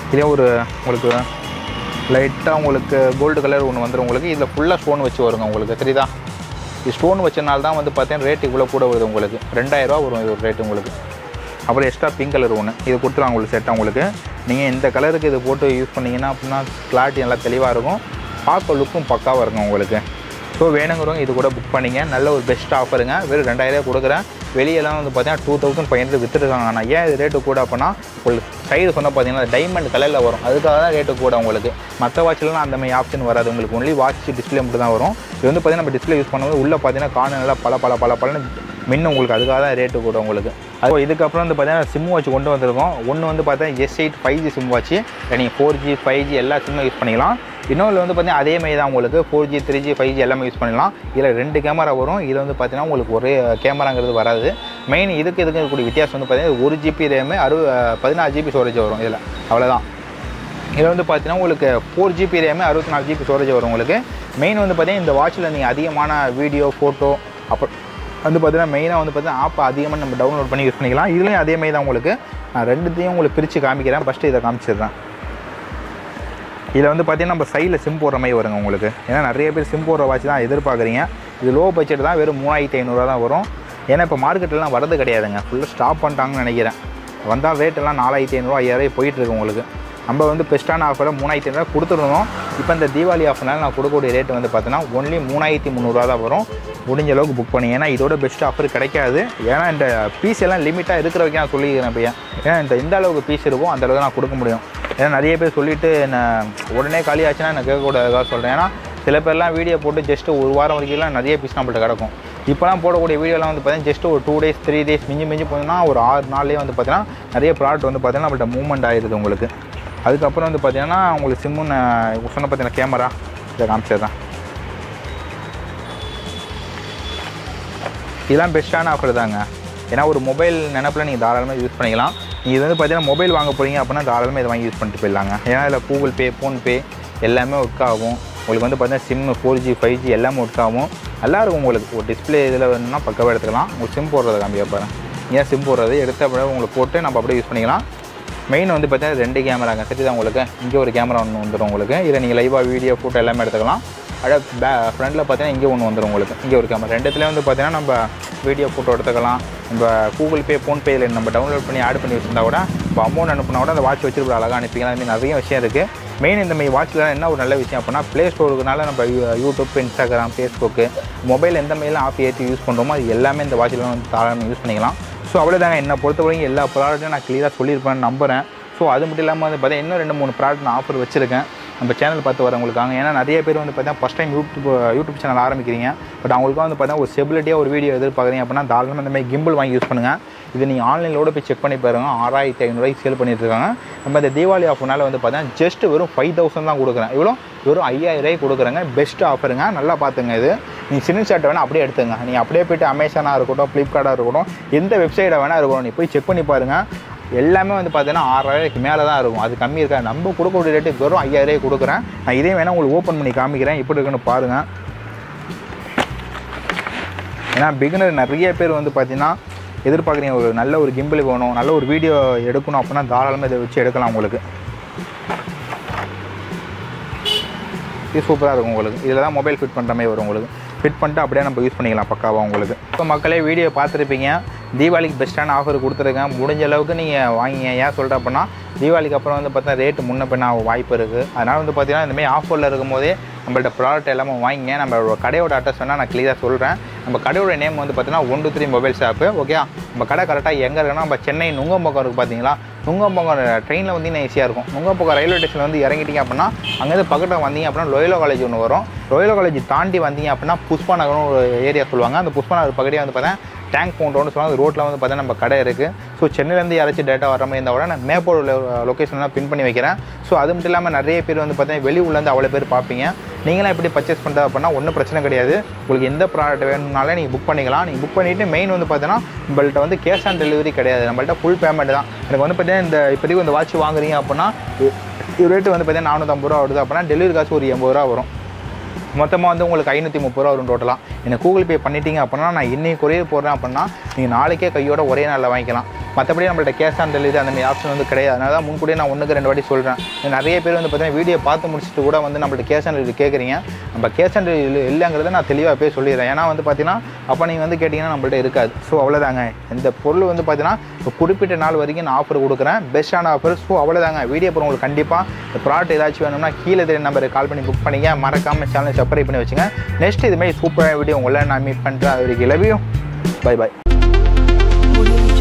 இதே ஒரு உங்களுக்கு லைட்டாக உங்களுக்கு கோல்டு கலர் ஒன்று வந்துடும் உங்களுக்கு இதில் ஃபுல்லாக ஸ்டோன் வச்சு வருங்க உங்களுக்கு தெரியுதா இது ஸ்டோன் வச்சனால தான் வந்து பார்த்தீங்கன்னா ரேட் இவ்வளோ கூட வருது உங்களுக்கு ரெண்டாயிரரூவா வரும் இது ஒரு ரேட் உங்களுக்கு அப்புறம் எக்ஸ்ட்ரா பிங்க் கலர் ஒன்று இது கொடுத்துருவாங்க உங்களுக்கு செட்டாக உங்களுக்கு நீங்கள் இந்த கலருக்கு இது போட்டு யூஸ் பண்ணீங்கன்னா அப்படின்னா கிளாரிட்டி நல்லா தெளிவாக இருக்கும் பார்க்க லுக்கும் பக்காவாக இருக்கும் உங்களுக்கு ஸோ வேணுங்கிறவங்க இது கூட புக் பண்ணிங்க நல்ல ஒரு பெஸ்ட் ஆஃபருங்க வெறும் ரெண்டாயிரம் கொடுக்குறேன் வெளியெல்லாம் வந்து பார்த்தீங்கன்னா டூ தௌசண்ட் ஃபைவ் ஹண்ட்ரட் வித்துருக்காங்க ஆனால் ஏன் இது ரேட்டு கூட அப்படின்னா உங்களுக்கு சைடு சொன்னால் பார்த்தீங்கன்னா டைமண்ட் கலரில் வரும் அதுக்காக தான் ரேட்டு கூட உங்களுக்கு மற்ற வாட்ச்லாம் அந்த மாதிரி ஆப்ஷன் வராது உங்களுக்கு ஒன்லி வாட்ச் டிஸ்பிளே மட்டும் தான் வரும் இது வந்து பார்த்தீங்கன்னா நம்ம டிஸ்பிளே யூஸ் பண்ணும்போது உள்ளே பார்த்தீங்கன்னா காண நல்லா பல பல பல பலன்னு மின்னும் உங்களுக்கு அதுக்காக தான் ரேட்டு கூட உங்களுக்கு அது இதுக்கப்புறம் வந்து பார்த்தீங்கன்னா சிம் வாட்ச் கொண்டு வந்திருக்கோம் ஒன்று வந்து பார்த்தீங்கன்னா S eight five G SIM watch நீங்கள் ஃபோர் ஜி ஃபைவ் ஜி எல்லா சிம்மும் யூஸ் பண்ணிக்கலாம் இன்னொன்று வந்து பார்த்தீங்கன்னா அதே மாதிரி தான் உங்களுக்கு four G three G five G எல்லாமே யூஸ் பண்ணலாம் இதில் ரெண்டு கேமரா வரும் இதில் வந்து பார்த்தீங்கன்னா உங்களுக்கு ஒரே கேமராங்கிறது வராது மெயின் இதுக்கு இதுக்கு இருக்கக்கூடிய வித்தியாசம் வந்து பார்த்தீங்கன்னா ஒரு ஜிபி ரேமு அறு பதினாறு ஜிபி ஸ்டோரேஜ் வரும் இதில் அவ்வளோதான் இதில் வந்து பார்த்தீங்கன்னா உங்களுக்கு ஃபோர் ஜிபி ரேமு அறுபத்தி நாலு ஜிபி ஸ்டோரேஜ் வரும் உங்களுக்கு மெயின் வந்து பார்த்தீங்கன்னா இந்த வாட்சில் நீங்கள் அதிகமான வீடியோ ஃபோட்டோ அப்புறம் வந்து பார்த்தீங்கன்னா மெயினாக வந்து பார்த்தீங்கன்னா ஆப் அதிகமாக நம்ம டவுன்லோட் பண்ணி யூஸ் பண்ணிக்கலாம் இதுலேயும் அதே மாதிரி தான் உங்களுக்கு நான் ரெண்டுத்தையும் உங்களுக்கு பிரித்து காமிக்கிறேன் ஃபஸ்ட்டு இதை காமிச்சிடுறேன் இதில் வந்து பார்த்தீங்கன்னா நம்ம சைடில் சிம் போடுற மாதிரி வருங்க உங்களுக்கு ஏன்னா நிறைய பேர் சிம் போடுற வாட்ச் தான் எதிர்பார்க்குறீங்க இது லோ பட்ஜெட் தான் வெறும் மூவாயிரத்தி ஐநூறுரூவா தான் வரும் ஏன்னா இப்போ மார்க்கெட்லாம் வரது கிடையாதுங்க ஃபுல்லாக ஸ்டாப் பண்ணிட்டாங்கன்னு நினைக்கிறேன் வந்தால் ரேட்டெல்லாம் நாலாயிரத்தி ஐநூறுரூவா ஐயாயிரம் போயிட்டுருக்கு உங்களுக்கு நம்ம வந்து பெஸ்ட்டான ஆஃபரை மூணாயிரத்தி ஐநூறுவா கொடுத்துருந்தோம் இப்போ இந்த தீபாவளி ஆஃபர்னால நான் கொடுக்கக்கூடிய ரேட் வந்து பார்த்தீங்கன்னா ஒன்லி மூணாயிரத்தி முந்நூறுரூவா தான் வரும் முடிஞ்ச அளவுக்கு புக் பண்ணி ஏன்னா இதோட பெஸ்ட் ஆஃபர் கிடைக்காது ஏன்னா இந்த பீஸ் எல்லாம் லிமிட்டாக இருக்கிற வரைக்கும் நான் சொல்லிக்கிறேன் இப்போ ஏன்னா இந்த எந்த அளவுக்கு பீஸ் இருக்கோ அந்த அளவுக்கு நான் கொடுக்க முடியும் ஏன்னா நிறைய பேர் சொல்லிவிட்டு என்ன உடனே காலி ஆச்சுன்னா நான் கேட்கக்கூடாதுக்காக சொல்கிறேன் ஏன்னா சில பேர்லாம் வீடியோ போட்டு ஜஸ்ட் ஒரு வாரம் வரைக்கும்லாம் நிறைய பீஸ் நம்மள்ட்ட கிடக்கும் இப்போலாம் போடக்கூடிய வீடியோலாம் வந்து பார்த்தீங்கன்னா ஜஸ்ட் ஒரு டூ டேஸ் த்ரீ டேஸ் மிஞ்சி மிஞ்சி போனோம்னா ஒரு ஆறு நாள்லேயே வந்து பார்த்தீங்கன்னா நிறைய ப்ராடக்ட் வந்து பார்த்தீங்கன்னா நம்மள்ட்ட மூவ்மெண்ட் ஆயிடுது உங்களுக்கு அதுக்கப்புறம் வந்து பார்த்தீங்கன்னா உங்களுக்கு சிம்மு நான் சொன்ன பார்த்தீங்கன்னா கேமரா இதை காமிச்சிடுறேன் இதெல்லாம் பெஸ்ட்டான ஆஃபர் தாங்க ஏன்னா ஒரு மொபைல் நினப்பில் நீங்கள் தாராளமாக யூஸ் பண்ணிக்கலாம் நீங்கள் இது வந்து பார்த்தீங்கன்னா மொபைல் வாங்க போகிறீங்க அப்படின்னா தாராளமாக இதை வாங்கி யூஸ் பண்ணிட்டு போயிடலாங்க ஏன்னா இதில் கூகுள் பே ஃபோன்பே எல்லாமே ஒர்க் ஆகும் உங்களுக்கு வந்து பார்த்தீங்கன்னா SIM four G five G எல்லாமே ஒர்க் ஆகும் நல்லா இருக்கும் உங்களுக்கு ஒரு டிஸ்பிளே இதில் வேணும்னா பக்கவாக எடுத்துக்கலாம் உங்களுக்கு சிம் போடுறத காமிக்க பாருங்க ஏன் சிம் போடுறது எடுத்த அப்படியே உங்களுக்கு போட்டு நம்ம அப்படியே யூஸ் பண்ணிக்கலாம் மெயின் வந்து பார்த்தீங்கன்னா ரெண்டு கேமராங்க சரி தான் உங்களுக்கு இங்கே ஒரு கேமரா ஒன்று வந்துடும் உங்களுக்கு இதை நீங்கள் லைவாக வீடியோ ஃபோட்டோ எல்லாமே எடுத்துக்கலாம் அதாவது பே ஃப்ரண்ட்டில் பார்த்தீங்கன்னா இங்கே ஒன்று வந்துடும் உங்களுக்கு இங்கே ஒரு கேமரா ரெண்டுத்துலேயும் வந்து பார்த்தீங்கன்னா நம்ம வீடியோ ஃபோட்டோ எடுத்துக்கலாம் நம்ம கூகுள் பே ஃபோன்பேயில் நம்ம டவுன்லோட் பண்ணி ஆட் பண்ணி வச்சிருந்தா கூட இப்போ அமௌண்ட் அனுப்புனா கூட அந்த வாட்ச் வச்சுட்டு அழகாக அனுப்பிக்கலாம் அது மாதிரி நிறைய விஷயம் இருக்குது மெயின் இந்த மாதிரி வாட்சில் என்ன ஒரு நல்ல விஷயம் அப்படின்னா ப்ளே ஸ்டோருக்குனால நம்ம யூ- யூடியூப் இன்ஸ்டாகிராம் ஃபேஸ்புக்கு மொபைல் எந்த மாதிரிலாம் ஆப் ஏற்றி யூஸ் பண்ணுறோமோ அது எல்லாமே இந்த வாட்சில் வந்து தாராளமாக யூஸ் பண்ணிக்கலாம் ஸோ அவ்வளோதாங்க என்னை பொறுத்த வரைக்கும் எல்லா ப்ராடக்ட்டும் நான் க்ளியராக சொல்லியிருப்பேன்னு நம்புகிறேன் ஸோ அது மட்டும் இல்லாமல் வந்து பார்த்தீங்கன்னா இன்னும் ரெண்டு மூணு ப்ராடக்ட் நான் ஆஃபர் வச்சிருக்கேன் நம்ம சேனல் பார்த்து வரவங்களுக்காக ஏன்னா நிறைய பேர் வந்து பார்த்தீங்கன்னா first time YouTube YouTube channel ஆரம்பிக்கிறீங்க பட் அவங்களுக்கு வந்து பார்த்தீங்கன்னா ஒரு ஸ்டெபிலிட்டியாக ஒரு வீடியோ எதிர்பார்க்குறீங்க அப்படின்னா தாராளமாக இந்த மாதிரி கிம்பிள் வாங்கி யூஸ் பண்ணுங்கள் இது நீங்கள் ஆன்லைனில் கூட போய் செக் பண்ணி பாருங்க ஆறாயிரத்தி ஐநூறுவாய்க்கு சேல் பண்ணிட்டு இருக்காங்க நம்ம இந்த தீபாவளி ஆஃபர்னால வந்து பார்த்தீங்கன்னா ஜஸ்ட் வெறும் ஃபைவ் தௌசண்ட் தான் கொடுக்குறேன் இவ்வளோ வெறும் ஐயாயிரம் ரூபாய்க்கு கொடுக்குறேங்க பெஸ்ட் ஆஃபருங்க நல்லா பார்த்துங்க இது நீங்கள் சின்ன ஷர்ட் வேணால் அப்படியே எடுத்துங்க நீங்கள் அப்படியே போய்ட்டு அமேசானாக இருக்கட்டும் ஃப்ளிப்கார்ட்டாக இருக்கட்டும் எந்த வெப்சைட்டை வேணால் இருக்கட்டும் நீ போய் செக் பண்ணி பாருங்கள் எல்லாமே வந்து பார்த்தீங்கன்னா ஆறாயிரத்துக்கு மேலே தான் இருக்கும் அது கம்மி இருக்கா நம்ம கொடுக்கக்கூடிய ரேட்டு வெறும் ஐயாயிரம் கொடுக்குறேன் நான் இதே வேணால் உங்களுக்கு ஓப்பன் பண்ணி காமிக்கிறேன் எப்படி இருக்குன்னு பாருங்கள் ஏன்னா பிகினர் நிறைய பேர் வந்து பார்த்தீங்கன்னா எதிர்பார்க்குறீங்க ஒரு நல்ல ஒரு கிம்பிள் வேணும் நல்ல ஒரு வீடியோ எடுக்கணும் அப்படின்னா தாராளமாக இதை வச்சு எடுக்கலாம் உங்களுக்கு இது சூப்பராக இருக்கும் உங்களுக்கு இதில் தான் மொபைல் ஃபிட் பண்ணுற மாதிரி வரும் உங்களுக்கு ஃபிட் பண்ணிட்டு அப்படியே நம்ம யூஸ் பண்ணிக்கலாம் பக்காவாக உங்களுக்கு இப்போ மக்களே வீடியோ பார்த்துருப்பீங்க தீபாவளிக்கு பெஸ்ட்டான ஆஃபர் கொடுத்துருக்கேன் முடிஞ்ச அளவுக்கு நீங்கள் வாங்கிங்க ஏன் சொல்கிறேன் அப்படின்னா தீபாவளிக்கு அப்புறம் வந்து பார்த்தா ரேட்டு முன்ன பின்ன ஆக வாய்ப்பு இருக்குது அதனால் வந்து பார்த்தீங்கன்னா இந்தமாதிரி ஆஃபரில் இருக்கும் போதே நம்மள்ட்ட ப்ராடக்ட் எல்லாமே வாங்கிங்க நம்ம கடையோட அட்ரஸ் வேணால் நான் க்ளியராக சொல்கிறேன் நம்ம கடையோட நேம் வந்து பார்த்தீங்கன்னா one two three mobile shop okay நம்ம கடை கரெக்டாக எங்கே இருக்குன்னா நம்ம சென்னை நுங்கம்பக்கம் இருக்குது பார்த்தீங்களா நுங்கம்பக்கம் ட்ரெயினில் வந்தீங்கன்னா ஈஸியாக இருக்கும் நுங்கம்பக்கம் ரயில்வே ஸ்டேஷன் வந்து இறங்கிட்டீங்க அப்படின்னா அங்கேருந்து பக்கத்தில் வந்தீங்க அப்படின்னா லோயலோ காலேஜ் ஒன்று வரும் லோயலோ காலேஜ் தாண்டி வந்தீங்க அப்படின்னா புஷ்பா நகர்னு ஒரு ஏரியா சொல்லுவாங்க அந்த புஷ்பா நகர் பக்கடியே வந்து பார்த்தீங்கன்னா டேங்க் பவுண்டோன்னு சொல்லுவாங்க ரோட்டில் வந்து பார்த்தீங்கன்னா நம்ம கடை இருக்குது ஸோ சென்னையிலேருந்து யாராச்சும் டேட்டா வர மாதிரி இருந்தால் கூட நான் மேப்போட லொக்கேஷன்லாம் பின் பண்ணி வைக்கிறேன் ஸோ அது மட்டும் இல்லாமல் நிறைய பேர் வந்து பார்த்தீங்கன்னா வெளி ஊர்லேருந்து அவ்வளோ பேர் பார்ப்பீங்க நீங்களாம் எப்படி பர்ச்சேஸ் பண்ணுறது அப்படின்னா ஒன்றும் பிரச்சனை கிடையாது உங்களுக்கு எந்த ப்ராடக்ட் வேணும்னாலே நீங்கள் புக் பண்ணிக்கலாம் நீங்கள் புக் பண்ணிவிட்டு மெயின் வந்து பார்த்தீங்கன்னா நம்மள்ட்ட வந்து கேஷ் ஆன் டெலிவரி கிடையாது நம்மள்ட்ட ஃபுல் பேமெண்ட் தான் எனக்கு வந்து பார்த்தீங்கன்னா இந்த இப்போதைக்கு இந்த வாட்ச் வாங்குறீங்க அப்படின்னா இது ரேட்டு வந்து பார்த்தீங்கன்னா நானூற்றம்பது ரூபா வருது அப்படின்னா டெலிவரி காசு ஒரு எண்பது ரூபா வரும் மொத்தமாக வந்து உங்களுக்கு ஐநூற்றி முப்பது ரூபா வரும் டோட்டலாக எனக்கு கூகுள் பே பண்ணிட்டீங்க அப்படின்னா நான் இன்னைக்கு கொரியர் போடுறேன் அப்படின்னா நீங்கள் நாளைக்கே கையோட ஒரே நாளில் வாங்கிக்கலாம் மற்றபடி நம்மள்ட்ட கேஷ் ஆன் டெலிவரி அந்த மாதிரி ஆப்ஷன் வந்து கிடையாது அதனால தான் முன்கூடியே நான் ஒன்றுக்கு ரெண்டு வாட்டி சொல்கிறேன் நிறைய பேர் வந்து பார்த்தீங்கன்னா வீடியோ பார்த்து முடிச்சுட்டு கூட வந்து நம்மள்ட்ட கேஷ் ஆன் டெலிவரி கேட்குறீங்க நம்ம கேஷ் ஆன் டெலிவரி இல்லைங்கிறத நான் தெளிவாக போய் சொல்லிடுறேன் ஏன்னா வந்து பார்த்தீங்கன்னா அப்போ நீங்கள் வந்து கேட்டிங்கன்னா நம்மள்ட்ட இருக்காது ஸோ அவ்வளோதாங்க இந்த பொருள் வந்து பார்த்தீங்கன்னா ஒரு குறிப்பிட்ட நாள் வரைக்கும் நான் ஆஃபர் கொடுக்குறேன் பெஸ்ட்டான ஆஃபர் ஸோ அவ்வளோதாங்க வீடியோ அப்புறம் உங்களுக்கு கண்டிப்பாக இந்த ப்ராடக்ட் ஏதாச்சும் வேணும்னா கீழே தெரிய நம்பருக்கு கால் பண்ணி புக் பண்ணிங்க மறக்காமல் சேனலை சப்ஸ்கிரைப் பண்ணி வச்சுங்க நெக்ஸ்ட் இதுமாதிரி சூப்பரான வீடியோ உங்களை நான் மீட் பண்ணுறேன் அது வரைக்கும் லவ்யூ பை பை Audio